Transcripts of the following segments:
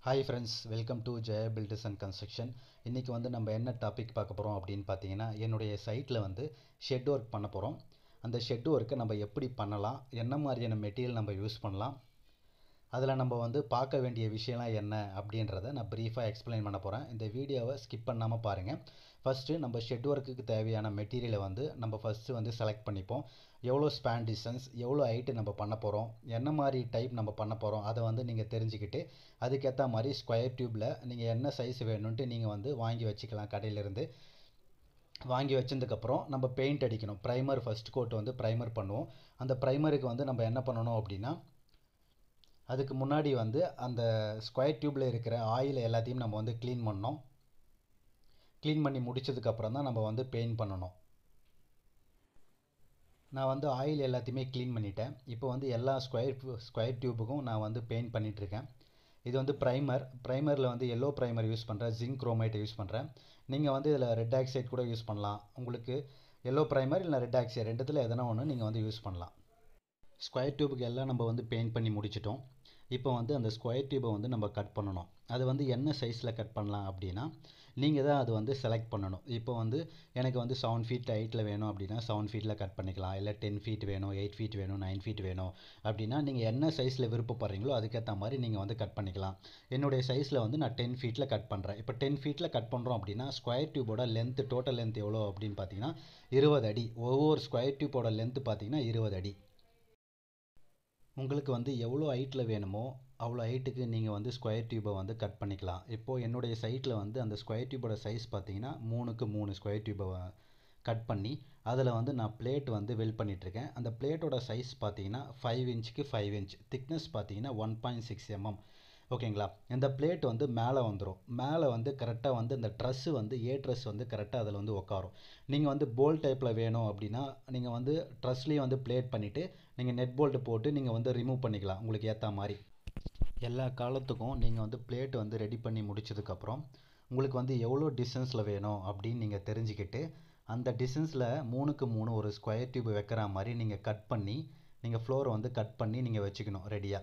hi friends welcome to Jaya builders and construction இன்றைக்கி வந்து நம்ம என்ன டாபிக் பார்க்க போகிறோம் அப்படின்னு பார்த்தீங்கன்னா என்னுடைய சைட்டில் வந்து ஷெட் ஒர்க் பண்ண போகிறோம் அந்த ஷெட் ஒர்க்கை நம்ம எப்படி பண்ணலாம் என்ன மாதிரியான மெட்டீரியல் நம்ம யூஸ் பண்ணலாம் அதில் நம்ம வந்து பார்க்க வேண்டிய விஷயம்லாம் என்ன அப்படின்றத நான் ப்ரீஃபாக எக்ஸ்பிளைன் பண்ண போகிறேன் இந்த வீடியோவை ஸ்கிப் பண்ணாமல் பாருங்கள் ஃபஸ்ட்டு நம்ம ஷெட் ஒர்க்குக்கு தேவையான மெட்டீரியலை வந்து நம்ம ஃபஸ்ட்டு வந்து செலக்ட் பண்ணிப்போம் எவ்வளோ ஸ்பேன் டிஸ்டன்ஸ் எவ்வளோ ஹைட்டு நம்ம பண்ண போகிறோம் என்ன மாதிரி டைப் நம்ம பண்ண போகிறோம் அதை வந்து நீங்கள் தெரிஞ்சுக்கிட்டு அதுக்கேற்ற மாதிரி ஸ்கொயர் டியூப்பில் நீங்கள் என்ன சைஸ் வேணும்ன்ட்டு நீங்கள் வந்து வாங்கி வச்சுக்கலாம் கடையிலேருந்து வாங்கி வச்சதுக்கப்புறம் நம்ம பெயிண்ட் அடிக்கணும் ப்ரைமர் ஃபஸ்ட் கோட் வந்து ப்ரைமர் பண்ணுவோம் அந்த ப்ரைமருக்கு வந்து நம்ம என்ன பண்ணணும் அப்படின்னா அதுக்கு முன்னாடி வந்து அந்த ஸ்கொயர் டியூப்பில் இருக்கிற ஆயில் எல்லாத்தையும் நம்ம வந்து க்ளீன் பண்ணோம் க்ளீன் பண்ணி முடிச்சதுக்கப்புறம் தான் நம்ம வந்து பெயிண்ட் பண்ணணும் நான் வந்து ஆயில் எல்லாத்தையுமே க்ளீன் பண்ணிட்டேன் இப்போ வந்து எல்லா ஸ்கொயர் ஸ்கொயர் டியூபுக்கும் நான் வந்து பெயிண்ட் பண்ணிகிட்ருக்கேன் இது வந்து ப்ரைமர் ப்ரைமரில் வந்து எல்லோ ப்ரைமர் யூஸ் பண்ணுறேன் ஜிங்க் குரோமைட்டை யூஸ் பண்ணுறேன் நீங்கள் வந்து இதில் ரெட் ஆக்சைட் கூட யூஸ் பண்ணலாம் உங்களுக்கு எல்லோ ப்ரைமர் இல்லை ரெட் ஆக்சைட் ரெண்டுத்தில் எதனா ஒன்று நீங்கள் வந்து யூஸ் பண்ணலாம் ஸ்கொயர் டியூபுக்கு எல்லாம் நம்ம வந்து பெயிண்ட் பண்ணி முடிச்சிட்டோம் இப்போ வந்து அந்த ஸ்கொயர் டியூபை வந்து நம்ம கட் பண்ணணும் அது வந்து என்ன சைஸில் கட் பண்ணலாம் அப்படின்னா நீங்கள் தான் அது வந்து செலக்ட் பண்ணணும் இப்போ வந்து எனக்கு வந்து செவன் ஃபீட் ஹைட்டில் வேணும் அப்படின்னா செவன் ஃபீட்டில் கட் பண்ணிக்கலாம் இல்லை டென் ஃபீட் வேணும் எயிட் ஃபீட் வேணும் நைன் ஃபீட் வேணும் அப்படின்னா நீங்கள் என்ன சைஸில் விருப்பப்படுறீங்களோ அதுக்கேற்ற மாதிரி நீங்கள் வந்து கட் பண்ணிக்கலாம் என்னுடைய சைஸில் வந்து நான் டென் ஃபீட்டில் கட் பண்ணுறேன் இப்போ டென் ஃபீட்டில் கட் பண்ணுறோம் அப்படின்னா ஸ்கொயர் டியூபோட லென்த்து டோட்டல் லென்த் எவ்வளோ அப்படின்னு பார்த்தீங்கன்னா இருபது அடி ஒவ்வொரு ஸ்கொயர் டியூபோட லென்த்து பார்த்தீங்கன்னா இருபது அடி உங்களுக்கு வந்து எவ்வளோ ஹைட்டில் வேணுமோ அவ்வளோ ஹைட்டுக்கு நீங்கள் வந்து ஸ்கொயர் டியூபை வந்து கட் பண்ணிக்கலாம் இப்போது என்னுடைய சைட்டில் வந்து அந்த ஸ்கொயர் டியூபோட சைஸ் பார்த்தீங்கன்னா மூணுக்கு மூணு ஸ்கொயர் டியூபை கட் பண்ணி அதில் வந்து நான் பிளேட் வந்து வெல் பண்ணிகிட்ருக்கேன் அந்த பிளேட்டோட சைஸ் பார்த்தீங்கன்னா ஃபைவ் இன்ச்சுக்கு ஃபைவ் இன்ச் திக்னஸ் பார்த்தீங்கன்னா ஒன் பாயிண்ட் சிக்ஸ் எம்எம் ஓகேங்களா இந்த பிளேட் வந்து மேலே வந்துடும் மேலே வந்து கரெக்டாக வந்து இந்த ட்ரெஸ்ஸு வந்து ஏ ட்ரெஸ் வந்து கரெக்டாக அதில் வந்து உட்காரும் நீங்கள் வந்து போல் டைப்பில் வேணும் அப்படின்னா நீங்கள் வந்து ட்ரெஸ்லேயும் வந்து பிளேட் பண்ணிவிட்டு நீங்கள் நெட் போல்ட்டு போட்டு நீங்கள் வந்து ரிமூவ் பண்ணிக்கலாம் உங்களுக்கு ஏற்ற மாதிரி எல்லா காலத்துக்கும் நீங்கள் வந்து பிளேட் வந்து ரெடி பண்ணி முடிச்சதுக்கப்புறம் உங்களுக்கு வந்து எவ்வளோ டிஸ்டன்ஸில் வேணும் அப்படின்னு நீங்கள் தெரிஞ்சுக்கிட்டு அந்த டிஸ்டன்ஸில் மூணுக்கு மூணு ஒரு ஸ்கொயர் டியூப் வைக்கிற மாதிரி நீங்கள் கட் பண்ணி நீங்கள் ஃப்ளோரை வந்து கட் பண்ணி நீங்கள் வச்சுக்கணும் ரெடியாக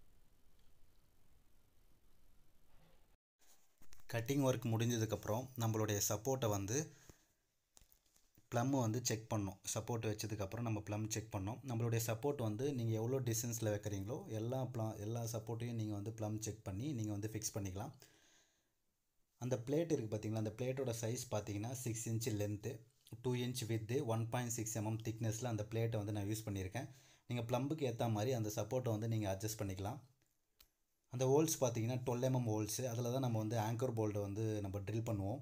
கட்டிங் ஒர்க் முடிஞ்சதுக்கப்புறம் நம்மளுடைய சப்போர்ட்டை வந்து ப்ளம் வந்து செக் பண்ணோம் சப்போர்ட் வச்சதுக்கப்புறம் நம்ம ப்ளம் செக் பண்ணோம் நம்மளுடைய சப்போர்ட் வந்து நீங்கள் எவ்வளோ டிஸ்டன்ஸில் வைக்கிறீங்களோ எல்லா ப்ள எல்லா சப்போர்ட்டையும் நீங்கள் வந்து ப்ளம் செக் பண்ணி நீங்கள் வந்து ஃபிக்ஸ் பண்ணிக்கலாம் அந்த பிளேட் இருக்குது பார்த்தீங்களா அந்த பிளேட்டோட சைஸ் பார்த்தீங்கன்னா six inch length two inch with one point six mm திக்னஸில் அந்த பிளேட்டை வந்து நான் யூஸ் பண்ணியிருக்கேன் நீங்கள் ப்ளம்புக்கு ஏற்ற மாதிரி அந்த சப்போர்ட்டை வந்து நீங்கள் அட்ஜஸ்ட் பண்ணிக்கலாம் அந்த ஹோல்ஸ் பார்த்தீங்கன்னா டுவெல் எம்எம் ஹோல்ஸு அதில் தான் நம்ம வந்து ஆங்கர் போல்ட்டை வந்து நம்ம ட்ரில் பண்ணுவோம்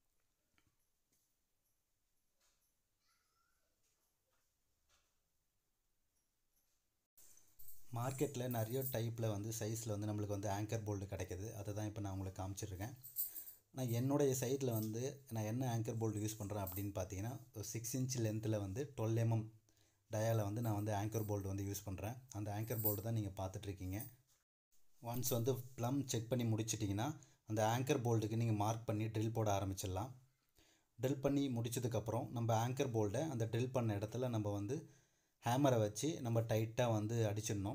மார்க்கெட்டில் நிறைய டைப்பில் வந்து சைஸில் வந்து நம்மளுக்கு வந்து ஆங்கர் போல்டு கிடைக்கிது அதை தான் இப்போ நான் உங்களுக்கு காமிச்சிருக்கேன் நான் என்னுடைய சைட்டில் வந்து நான் என்ன ஆங்கர் போல்டு யூஸ் பண்ணுறேன் அப்படின்னு பார்த்தீங்கன்னா சிக்ஸ் இன்ச் லென்த்தில் வந்து டுவெல் எம்எம் டயாவில் வந்து நான் வந்து ஆங்கர் போல்டு வந்து யூஸ் பண்ணுறேன் அந்த ஆங்கர் போல்டு தான் நீங்கள் பார்த்துட்ருக்கீங்க ஒன்ஸ் வந்து ப்ளம் செக் பண்ணி முடிச்சிட்டிங்கன்னா அந்த ஆங்கர் போல்டுக்கு நீங்கள் மார்க் பண்ணி ட்ரில் போட ஆரம்பிச்சிடலாம் ட்ரில் பண்ணி முடிச்சதுக்கப்புறம் நம்ம ஆங்கர் போல்டை அந்த ட்ரில் பண்ண இடத்துல நம்ம வந்து ஹேமரை வச்சு நம்ம டைட்டாக வந்து அடிச்சிடணும்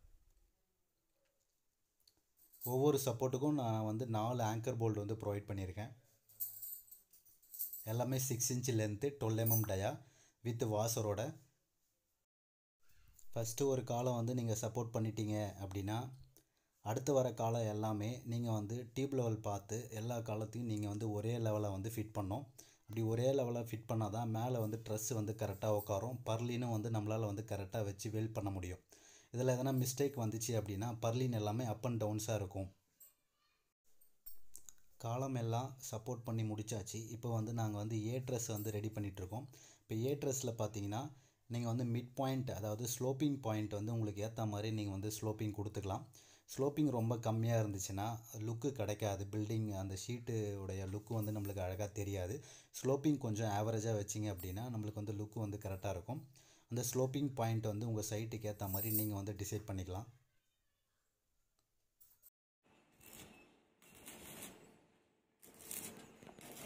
ஒவ்வொரு சப்போர்ட்டுக்கும் நான் வந்து நாலு ஆங்கர் போல்டு வந்து ப்ரொவைட் பண்ணியிருக்கேன் எல்லாமே six inch length twelve mm dia with வாசரோட ஃபஸ்ட்டு ஒரு காலம் வந்து நீங்கள் சப்போர்ட் பண்ணிட்டீங்க அப்படின்னா அடுத்து வர காலம் எல்லாமே நீங்கள் வந்து டியூப் லெவல் பார்த்து எல்லா காலத்தையும் நீங்கள் வந்து ஒரே லெவலில் வந்து ஃபிட் பண்ணோம் அப்படி ஒரே லெவலில் ஃபிட் பண்ணால் தான் மேலே வந்து ட்ரெஸ் வந்து கரெக்டாக உட்காரும் பர்லினும் வந்து நம்மளால் வந்து கரெக்டாக வச்சு வெல் பண்ண முடியும் இதில் எதனா மிஸ்டேக் வந்துச்சு அப்படின்னா பர்லின் எல்லாமே அப் அண்ட் டவுன்ஸாக இருக்கும் காலம் எல்லாம் சப்போர்ட் பண்ணி முடிச்சாச்சு இப்போ வந்து நாங்கள் வந்து ஏ ட்ரெஸ் வந்து ரெடி பண்ணிகிட்ருக்கோம் இப்போ ஏ ட்ரெஸ்ஸில் பார்த்தீங்கன்னா நீங்கள் வந்து மிட் பாயிண்ட் அதாவது ஸ்லோப்பிங் பாயிண்ட் வந்து உங்களுக்கு ஏற்ற மாதிரி நீங்கள் வந்து ஸ்லோப்பிங் கொடுத்துக்கலாம் ஸ்லோப்பிங் ரொம்ப கம்மியாக இருந்துச்சுன்னா லுக்கு கிடைக்காது பில்டிங் அந்த ஷீட்டு உடைய லுக்கு வந்து நம்மளுக்கு அழகாக தெரியாது ஸ்லோப்பிங் கொஞ்சம் ஆவரேஜாக வச்சிங்க அப்படின்னா நம்மளுக்கு வந்து லுக்கு வந்து கரெக்டாக இருக்கும் அந்த ஸ்லோப்பிங் பாயிண்ட் வந்து உங்கள் சைட்டுக்கு ஏற்ற மாதிரி நீங்கள் வந்து டிசைட் பண்ணிக்கலாம்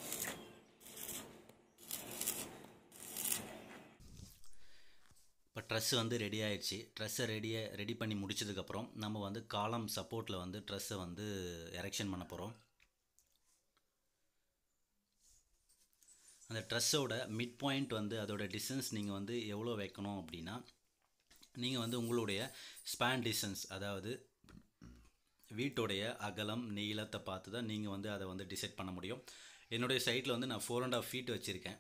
இப்போ ட்ரெஸ் வந்து ரெடி ஆயிடுச்சு ட்ரெஸ்ஸை ரெடியாக ரெடி பண்ணி முடிச்சதுக்கப்புறம் நம்ம வந்து காலம் சப்போர்ட்டில் வந்து ட்ரெஸ்ஸை வந்து எரெக்ஷன் பண்ண போகிறோம் அந்த ட்ரெஸ்ஸோட மிட் பாயிண்ட் வந்து அதோட டிஸ்டன்ஸ் நீங்கள் வந்து எவ்வளோ வைக்கணும் அப்படின்னா நீங்கள் வந்து உங்களுடைய ஸ்பேன் டிஸ்டன்ஸ் அதாவது வீட்டோடைய அகலம் நீளத்தை பார்த்து தான் நீங்கள் வந்து அதை வந்து டிசைட் பண்ண முடியும் என்னுடைய சைட்டில் வந்து நான் ஃபோர் அண்ட் ஆஃப் ஃபீட் வச்சுருக்கேன்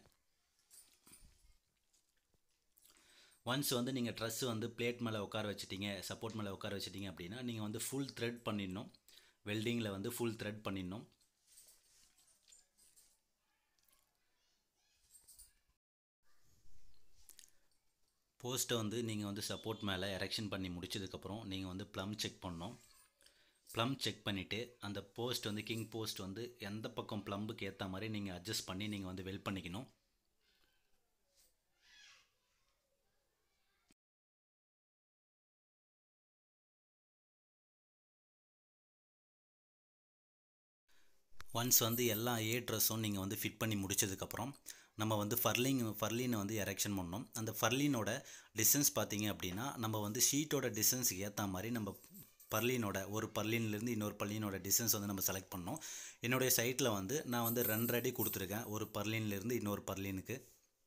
ஒன்ஸ் வந்து நீங்கள் ட்ரெஸ் வந்து பிளேட் மேலே உட்கார வச்சிட்டீங்க சப்போர்ட் மேலே உட்கார வச்சிட்டீங்க அப்படின்னா நீங்கள் வந்து ஃபுல் த்ரெட் பண்ணிடணும் வெல்டிங்கில் வந்து ஃபுல் த்ரெட் பண்ணிடணும் போஸ்ட்டை வந்து நீங்கள் வந்து சப்போர்ட் மேலே எரெக்ஷன் பண்ணி முடிச்சதுக்கப்புறம் நீங்கள் வந்து ப்ளம் செக் பண்ணணும் ப்ளம் செக் பண்ணிவிட்டு அந்த போஸ்ட் வந்து கிங் போஸ்ட் வந்து எந்த பக்கம் ப்ளம்புக்கு ஏற்ற மாதிரி நீங்கள் அட்ஜஸ்ட் பண்ணி நீங்கள் வந்து வெல் பண்ணிக்கணும் ஒன்ஸ் வந்து எல்லா ஏ ட்ரெஸ்ஸும் நீங்கள் வந்து ஃபிட் பண்ணி முடிச்சதுக்கப்புறம் நம்ம வந்து ஃபர்லிங் ஃபர்லினை வந்து எரெக்ஷன் பண்ணோம் அந்த ஃபர்லினோட டிஸ்டன்ஸ் பார்த்தீங்க அப்படின்னா நம்ம வந்து ஷீட்டோட டிஸ்டன்ஸுக்கு ஏற்ற மாதிரி நம்ம பர்லினோட ஒரு பர்லின்லேருந்து இன்னொரு பர்லினோட டிஸ்டன்ஸ் வந்து நம்ம செலக்ட் பண்ணோம் என்னுடைய சைட்டில் வந்து நான் வந்து ரெண்டு அடி கொடுத்துருக்கேன் ஒரு பர்லின்லேருந்து இன்னொரு பர்லினுக்கு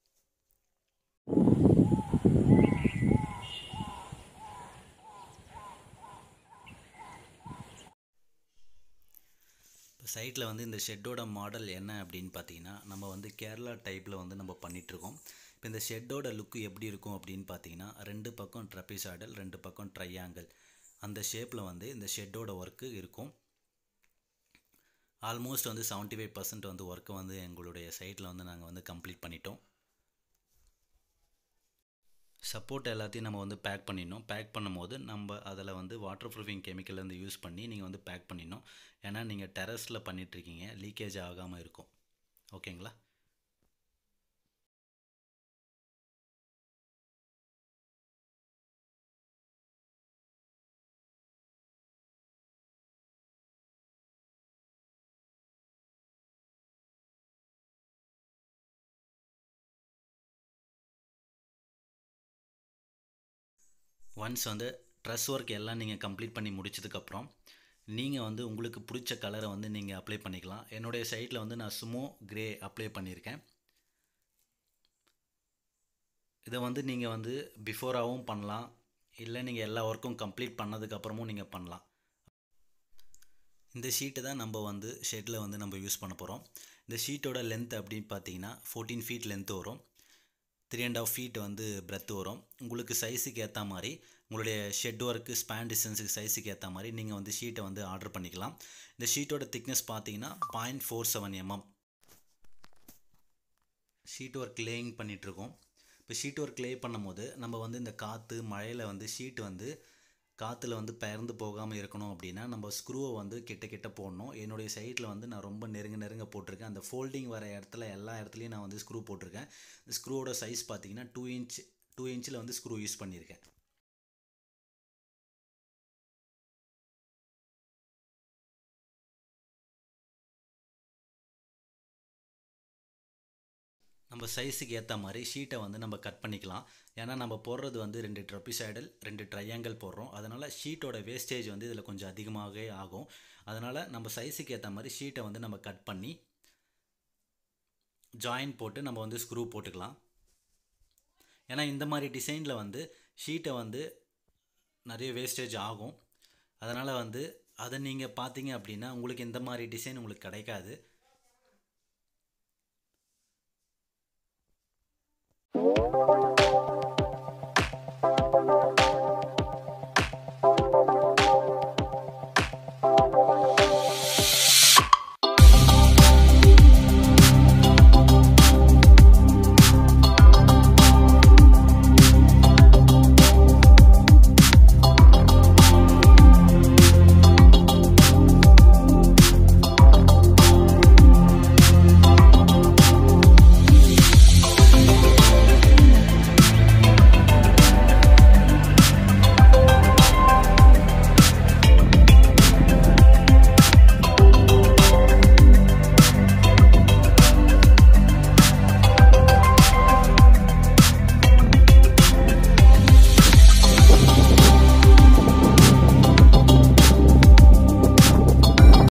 இப்போ சைட்டில் வந்து இந்த ஷெட்டோட மாடல் என்ன அப்படின்னு பார்த்தீங்கன்னா நம்ம வந்து கேரளா டைப்பில் வந்து நம்ம பண்ணிகிட்ருக்கோம் இப்போ இந்த ஷெட்டோட லுக்கு எப்படி இருக்கும் அப்படின்னு பார்த்தீங்கன்னா ரெண்டு பக்கம் ட்ரபிசாடல் ரெண்டு பக்கம் ட்ரையாங்கிள் அந்த ஷேப்பில் வந்து இந்த ஷெட்டோட ஒர்க்கு இருக்கும் ஆல்மோஸ்ட் வந்து செவன்ட்டி ஃபைவ் பர்சன்ட் வந்து ஒர்க்கை வந்து எங்களுடைய சைட்டில் வந்து நாங்கள் வந்து கம்ப்ளீட் பண்ணிட்டோம் சப்போர்ட் எல்லாத்தையும் நம்ம வந்து பேக் பண்ணிடணும் பேக் பண்ணும்போது நம்ம அதில் வந்து வாட்டர் ப்ரூஃபிங் கெமிக்கல் வந்து யூஸ் பண்ணி நீங்கள் வந்து பேக் பண்ணிடணும் ஏன்னா நீங்கள் டெரஸில் பண்ணிகிட்ருக்கீங்க லீக்கேஜ் ஆகாமல் இருக்கும் ஓகேங்களா ஒன்ஸ் வந்து ட்ரெஸ் ஒர்க் எல்லாம் நீங்கள் கம்ப்ளீட் பண்ணி முடிச்சதுக்கப்புறம் நீங்கள் வந்து உங்களுக்கு பிடிச்ச கலரை வந்து நீங்கள் அப்ளை பண்ணிக்கலாம் என்னுடைய சைட்டில் வந்து நான் சுமோ கிரே அப்ளை பண்ணியிருக்கேன் இதை வந்து நீங்கள் வந்து பிஃபோராகவும் பண்ணலாம் இல்லை நீங்கள் எல்லா ஒர்க்கும் கம்ப்ளீட் பண்ணதுக்கப்புறமும் நீங்கள் பண்ணலாம் இந்த ஷீட்டை தான் நம்ம வந்து ஷெட்டில் வந்து நம்ம யூஸ் பண்ண போகிறோம் இந்த ஷீட்டோட லென்த் அப்படின்னு பார்த்தீங்கன்னா ஃபோர்டீன் ஃபீட் லென்த் வரும் த்ரீ அண்ட் ஆஃப் ஃபீட் வந்து பிரெத் வரும் உங்களுக்கு சைஸுக்கு ஏற்ற மாதிரி உங்களுடைய ஷெட் ஒர்க்கு ஸ்பேன் டிஸ்டன்ஸுக்கு சைஸுக்கு ஏற்ற மாதிரி நீங்கள் வந்து ஷீட்டை வந்து ஆர்டர் பண்ணிக்கலாம் இந்த ஷீட்டோட திக்னஸ் பார்த்தீங்கன்னா point four seven mm sheet work laying பண்ணிகிட்ருக்கோம் இப்போ ஷீட் ஒர்க் லே பண்ணும்போது நம்ம வந்து இந்த காற்று மழையில் வந்து ஷீட் வந்து காற்றுல வந்து பெயர்ந்து போகாமல் இருக்கணும் அப்படின்னா நம்ம ஸ்க்ரூவை வந்து கிட்ட கிட்ட போடணும் என்னுடைய சைட்டில் வந்து நான் ரொம்ப நெருங்க நெருங்க போட்டிருக்கேன் அந்த ஃபோல்டிங் வர இடத்துல எல்லா இடத்துலையும் நான் வந்து ஸ்க்ரூ போட்டிருக்கேன் இந்த ஸ்க்ரூவோட சைஸ் பார்த்தீங்கன்னா டூ இன்ச் டூ இன்ச்சில் வந்து ஸ்க்ரூ யூஸ் பண்ணியிருக்கேன் நம்ம சைஸுக்கு ஏற்ற மாதிரி ஷீட்டை வந்து நம்ம கட் பண்ணிக்கலாம் ஏன்னா நம்ம போடுறது வந்து ரெண்டு ட்ரப்பிசைடல் ரெண்டு ட்ரையாங்கிள் போடுறோம் அதனால் ஷீட்டோட வேஸ்டேஜ் வந்து இதில் கொஞ்சம் அதிகமாகவே ஆகும் அதனால் நம்ம சைஸுக்கு ஏற்ற மாதிரி ஷீட்டை வந்து நம்ம கட் பண்ணி ஜாயின் போட்டு நம்ம வந்து ஸ்க்ரூ போட்டுக்கலாம் ஏன்னா இந்த மாதிரி டிசைனில் வந்து ஷீட்டை வந்து நிறைய வேஸ்டேஜ் ஆகும் அதனால் வந்து அதை நீங்கள் பார்த்தீங்க அப்படின்னா உங்களுக்கு இந்த மாதிரி டிசைன் உங்களுக்கு கிடைக்காது